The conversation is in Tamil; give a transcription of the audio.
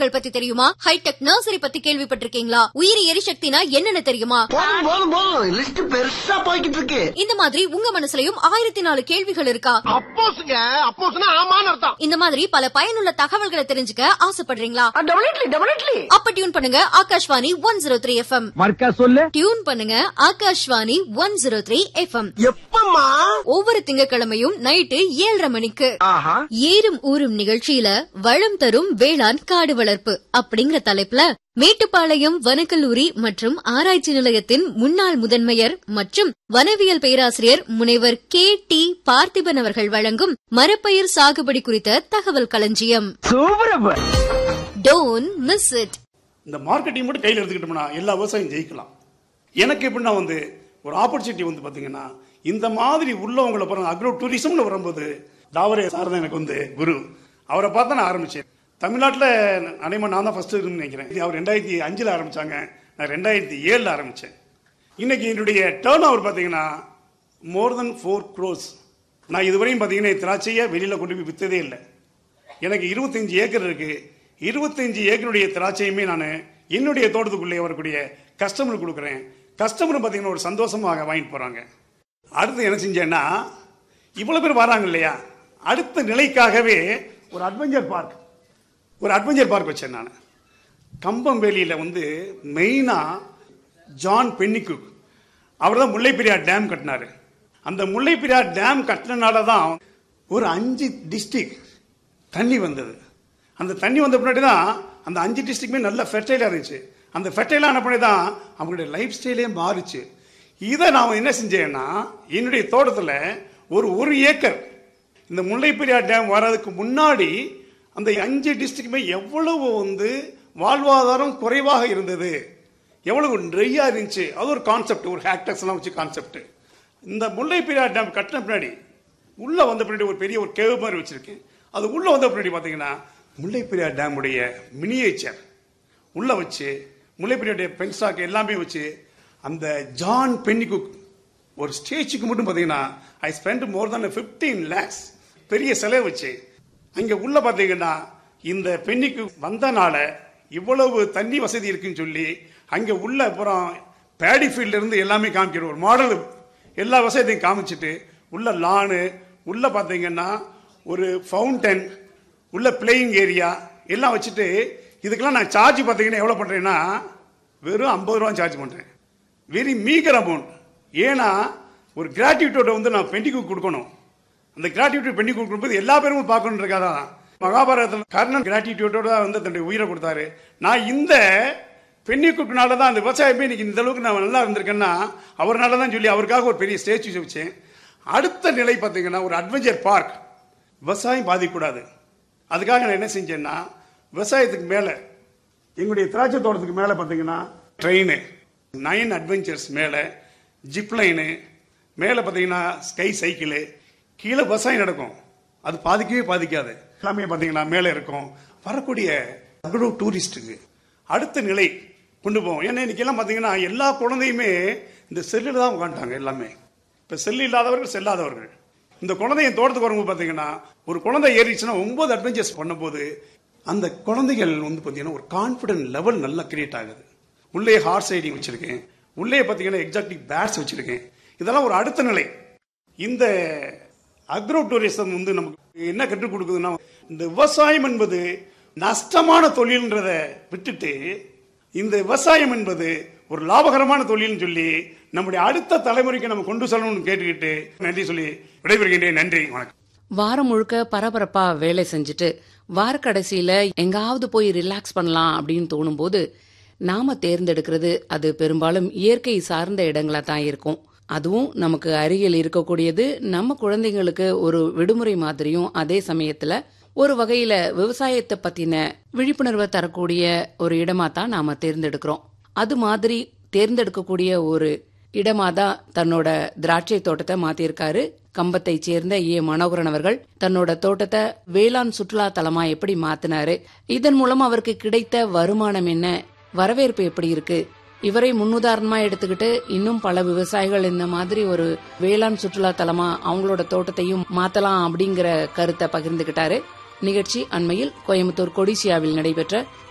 தாவரங்கள் பத்தி தெரியுமா ஹைடெக் நர்சரி பத்தி கேள்விப்பட்டிருக்கீங்களா உயிரி எரிசக்தினா என்னன்னு தெரியுமா போதும் போதும் போதும் லிஸ்ட் பெருசா போய்கிட்டு இருக்கு இந்த மாதிரி உங்க மனசுலயும் ஆயிரத்தி நாலு கேள்விகள் இருக்கா அப்போஸ்ங்க அப்போஸ்னா ஆமான்னு அர்த்தம் இந்த மாதிரி பல பயனுள்ள தகவல்களை தெரிஞ்சுக்க ஆசைப்படுறீங்களா டெபினெட்லி டெபினெட்லி அப்ப டியூன் பண்ணுங்க Akashvani one zero three FM மர்க்கா சொல்லு டியூன் பண்ணுங்க Akashvani one zero three FM எப்பம்மா ஒவ்வொரு திங்கட்கிழமையும் நைட்டு ஏழரை மணிக்கு ஆஹா ஏறும் ஊரும் நிகழ்ச்சியில வளம் தரும் வேளாண் காடு வளர்ப்பு அப்படிங்கிற தலைப்புல மேட்டுப்பாளையம் வனக்கல்லூரி மற்றும் ஆராய்ச்சி நிலையத்தின் முன்னாள் முதன்மையர் மற்றும் வனவியல் பேராசிரியர் முனைவர் கே டி பார்த்திபன் அவர்கள் வழங்கும் மரப்பயிர் சாகுபடி குறித்த தகவல் களஞ்சியம் சூப்பர் டோன் மிஸ் இட் இந்த மார்க்கெட்டிங் மட்டும் கையில் எடுத்துக்கிட்டோம்னா எல்லா விவசாயம் ஜெயிக்கலாம் எனக்கு எப்படின்னா வந்து ஒரு ஆப்பர்ச்சுனிட்டி வந்து பார்த்தீங்கன்னா இந்த மாதிரி உள்ளவங்களை பாருங்க அக்ரோ டூரிசம்னு வரும்போது தாவரே சார் தான் எனக்கு வந்து குரு அவரை பார்த்து நான் ஆரம்பிச்சேன் தமிழ்நாட்டில் அனைமா நான் தான் ஃபர்ஸ்ட் நினைக்கிறேன் அவர் ரெண்டாயிரத்தி அஞ்சில் ஆரம்பிச்சாங்க நான் ரெண்டாயிரத்தி ஏழில் ஆரம்பித்தேன் இன்னைக்கு என்னுடைய டேர்ன் ஓவர் பார்த்தீங்கன்னா மோர் தென் ஃபோர் க்ரோஸ் நான் இதுவரையும் பார்த்தீங்கன்னா என் திராட்சையை வெளியில் கொண்டு போய் விற்றதே இல்லை எனக்கு இருபத்தஞ்சு ஏக்கர் இருக்கு இருபத்தஞ்சு ஏக்கருடைய திராட்சையுமே நான் என்னுடைய தோட்டத்துக்குள்ளே வரக்கூடிய கஸ்டமருக்கு கொடுக்குறேன் கஸ்டமர் பார்த்தீங்கன்னா ஒரு சந்தோஷமாக வாங்கிட்டு போகிறாங்க அடுத்து என்ன செஞ்சேன்னா இவ்வளோ பேர் வராங்க இல்லையா அடுத்த நிலைக்காகவே ஒரு அட்வென்ச்சர் பார்க் ஒரு அட்வென்ச்சர் பார்க் வச்சேன் நான் கம்பம்பேலியில் வந்து மெயினாக ஜான் பென்னிக்குக் அவர் தான் முல்லைப்பெரியார் டேம் கட்டினாரு அந்த முல்லைப்பெரியார் டேம் கட்டினால தான் ஒரு அஞ்சு டிஸ்ட்ரிக்ட் தண்ணி வந்தது அந்த தண்ணி வந்த பின்னாடி தான் அந்த அஞ்சு டிஸ்ட்ரிக்ட்மே நல்ல ஃபெர்டைலாக இருந்துச்சு அந்த ஃபெர்டைலான பின்னாடி தான் அவங்களுடைய லைஃப் ஸ்டைலே மாறுச்சு இதை நான் என்ன செஞ்சேன்னா என்னுடைய தோட்டத்தில் ஒரு ஒரு ஏக்கர் இந்த முல்லைப்பெரியார் டேம் வர்றதுக்கு முன்னாடி அந்த அஞ்சு டிஸ்ட்ரிக்ட்டுமே எவ்வளவு வந்து வாழ்வாதாரம் குறைவாக இருந்தது எவ்வளவு ட்ரையா இருந்துச்சு அது ஒரு கான்செப்ட் ஒரு ஹேக்டர்ஸ்லாம் வச்சு கான்செப்ட் இந்த முல்லைப்பெரியார் டேம் கட்டின பின்னாடி உள்ள வந்த பின்னாடி ஒரு பெரிய ஒரு கேவ் மாதிரி வச்சிருக்கேன் அது உள்ள வந்த பின்னாடி பார்த்தீங்கன்னா முல்லைப்பெரியார் டேமுடைய மினியேச்சர் உள்ள வச்சு முல்லைப்பெரியார் பென்ஸ்டாக் எல்லாமே வச்சு அந்த ஜான் பென்னிகுக் ஒரு ஸ்டேஜுக்கு மட்டும் பார்த்தீங்கன்னா I spend more than 15 lakhs பெரிய செலவு வச்சு அங்கே உள்ள பார்த்தீங்கன்னா இந்த பெண்ணிக்கு வந்தனால இவ்வளவு தண்ணி வசதி இருக்குன்னு சொல்லி அங்கே உள்ள அப்புறம் பேடி ஃபீல்ட்ல இருந்து எல்லாமே காமிக்கிற ஒரு மாடல் எல்லா வசதியும் காமிச்சிட்டு உள்ள லானு உள்ள பார்த்தீங்கன்னா ஒரு ஃபவுண்டன் உள்ள பிளேயிங் ஏரியா எல்லாம் வச்சுட்டு இதுக்கெல்லாம் நான் சார்ஜ் பார்த்தீங்கன்னா எவ்வளோ பண்ணுறேன்னா வெறும் ஐம்பது ரூபா சார்ஜ் பண்ணுறேன் வெரி மீகர் அமௌண்ட் ஏன்னா ஒரு கிராட்டிவிட்டோட வந்து நான் பெண்டிக்கு கொடுக்கணும் அந்த கிராட்டிவிட்டி பெண்டி கொடுக்கும்போது எல்லா பேரும் பார்க்கணுன்றக்காதான் மகாபாரதத்தில் கர்ணன் கிராட்டிடியூட்டோட தான் வந்து தன்னுடைய உயிரை கொடுத்தாரு நான் இந்த பெண்ணிக்குனால தான் அந்த விவசாயமே இன்னைக்கு இந்த அளவுக்கு நான் நல்லா இருந்திருக்கேன்னா அவர்னால தான் சொல்லி அவருக்காக ஒரு பெரிய ஸ்டேச்சு வச்சேன் அடுத்த நிலை பார்த்தீங்கன்னா ஒரு அட்வென்ச்சர் பார்க் விவசாயம் பாதிக்கக்கூடாது அதுக்காக நான் என்ன செஞ்சேன்னா விவசாயத்துக்கு மேலே எங்களுடைய திராட்சை தோட்டத்துக்கு மேலே பார்த்தீங்கன்னா ட்ரெயின் நைன் அட்வென்ச்சர்ஸ் மேலே ஜிப் லைனு மேலே பார்த்தீங்கன்னா ஸ்கை சைக்கிளு கீழே விவசாயம் நடக்கும் அது பாதிக்கவே பாதிக்காது எல்லாமே பார்த்தீங்கன்னா மேலே இருக்கும் வரக்கூடிய அக்ரோ டூரிஸ்ட்டுக்கு அடுத்த நிலை கொண்டு போவோம் ஏன்னா இன்னைக்கெல்லாம் பார்த்தீங்கன்னா எல்லா குழந்தையுமே இந்த செல்லில் தான் உட்காந்துட்டாங்க எல்லாமே இப்போ செல்லு இல்லாதவர்கள் செல்லாதவர்கள் இந்த குழந்தை என் தோட்டத்துக்கு வரும்போது பார்த்தீங்கன்னா ஒரு குழந்தை ஏறிச்சுன்னா ஒன்பது அட்வென்ச்சர்ஸ் பண்ணும்போது அந்த குழந்தைகள் வந்து பார்த்தீங்கன்னா ஒரு கான்ஃபிடென்ட் லெவல் நல்லா கிரியேட் ஆகுது உள்ளே ஹார்ஸ் ரைடிங் வச்சிருக்கேன் உள்ளே பார்த்தீங்கன்னா எக்ஸாக்டிக் பேட்ஸ் வச்சிருக்கேன் இதெல்லாம் ஒரு அடுத்த நிலை இந்த அக்ரோ டூரிசம் வந்து நமக்கு என்ன கற்றுக் கொடுக்குதுன்னா இந்த விவசாயம் என்பது நஷ்டமான தொழில்ன்றதை விட்டுட்டு இந்த விவசாயம் என்பது ஒரு லாபகரமான தொழில்னு சொல்லி நம்முடைய அடுத்த தலைமுறைக்கு நம்ம கொண்டு செல்லணும்னு கேட்டுக்கிட்டு நன்றி சொல்லி விடைபெறுகின்றேன் நன்றி வணக்கம் வாரம் முழுக்க பரபரப்பா வேலை செஞ்சுட்டு வார கடைசியில எங்காவது போய் ரிலாக்ஸ் பண்ணலாம் அப்படின்னு தோணும்போது நாம தேர்ந்தெடுக்கிறது அது பெரும்பாலும் இயற்கை சார்ந்த இடங்களா தான் இருக்கும் அதுவும் நமக்கு அருகில் இருக்கக்கூடியது நம்ம குழந்தைங்களுக்கு ஒரு விடுமுறை மாதிரியும் அதே சமயத்துல ஒரு வகையில விவசாயத்தை பத்தின விழிப்புணர்வை தரக்கூடிய ஒரு இடமா தான் நாம தேர்ந்தெடுக்கிறோம் அது மாதிரி தேர்ந்தெடுக்கக்கூடிய ஒரு இடமா தான் தன்னோட திராட்சை தோட்டத்தை மாத்திருக்காரு கம்பத்தை சேர்ந்த ஏ மனோகரன் அவர்கள் தன்னோட தோட்டத்தை வேளாண் சுற்றுலா தலமா எப்படி மாத்தினாரு இதன் மூலம் அவருக்கு கிடைத்த வருமானம் என்ன வரவேற்பு எப்படி இருக்கு இவரை முன்னுதாரணமா எடுத்துக்கிட்டு இன்னும் பல விவசாயிகள் இந்த மாதிரி ஒரு வேளாண் சுற்றுலா தலமா அவங்களோட தோட்டத்தையும் மாத்தலாம் அப்படிங்கிற கருத்தை பகிர்ந்துகிட்டாரு நிகழ்ச்சி அண்மையில் கோயம்புத்தூர் கொடிசியாவில் நடைபெற்ற